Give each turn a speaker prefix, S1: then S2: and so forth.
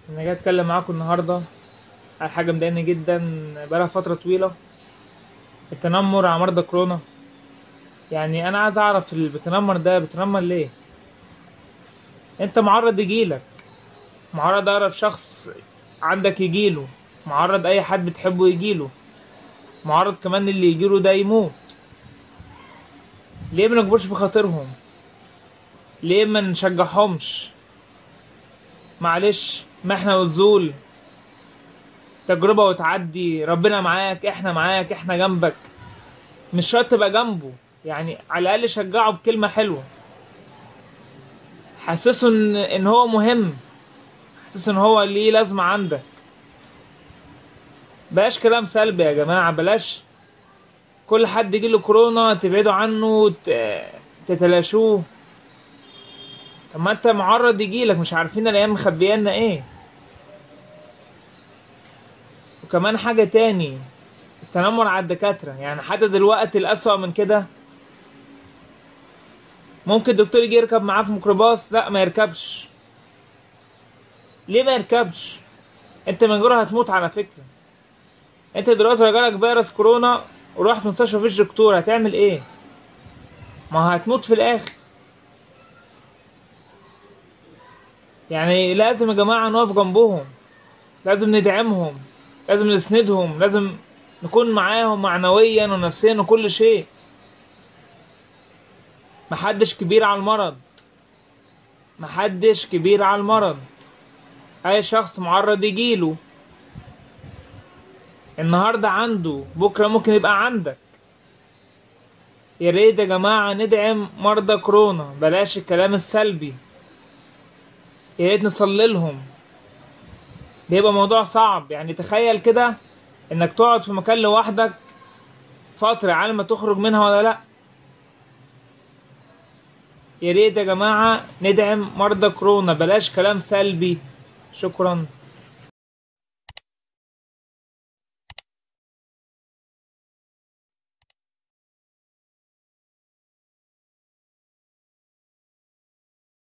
S1: انا جاي اتكلم معاكم النهارده على حاجه مضايقاني جدا بقالها فتره طويله التنمر على مرضى كورونا يعني انا عايز اعرف اللي بيتنمر ده بيتنمر ليه انت معرض يجيلك معرض اقرب شخص عندك يجيله معرض اي حد بتحبه يجيله معرض كمان اللي يجيله ده يموت ليه ما نكبرش بخاطرهم ليه ما نشجعهمش معلش ما احنا وتزول تجربة وتعدي ربنا معاك احنا معاك احنا جنبك مش شرط تبقى جنبه يعني على الاقل شجعه بكلمة حلوة حسسه ان ان هو مهم حسسه ان هو ليه لازمة عندك بلاش كلام سلبي يا جماعة بلاش كل حد يجيله كورونا تبعدوا عنه ت- تتلاشوه طب ما انت معرض يجيلك مش عارفين الايام مخبيانا ايه وكمان حاجة تاني التنمر على الدكاترة يعني حتى دلوقتي الأسوأ من كده ممكن الدكتور يجي يركب معاه في ميكروباص لا ما يركبش ليه ما يركبش انت من جوه هتموت على فكرة انت دلوقتي لو جالك فيروس كورونا ورحت مستشفى مفيش دكتور هتعمل ايه ما هتموت في الاخر يعني لازم يا جماعة نقف جنبهم لازم ندعمهم لازم نسندهم لازم نكون معاهم معنويا ونفسيا وكل شيء محدش كبير على المرض محدش كبير على المرض اي شخص معرض يجيله النهارده عنده بكره ممكن يبقى عندك يا ريت يا جماعه ندعم مرضى كورونا بلاش الكلام السلبي يا ريت نصلي لهم بيبقى موضوع صعب يعني تخيل كده انك تقعد في مكان لوحدك فترة على ما تخرج منها ولا لا يا ريت يا جماعة ندعم مرضى كورونا بلاش كلام سلبي شكرا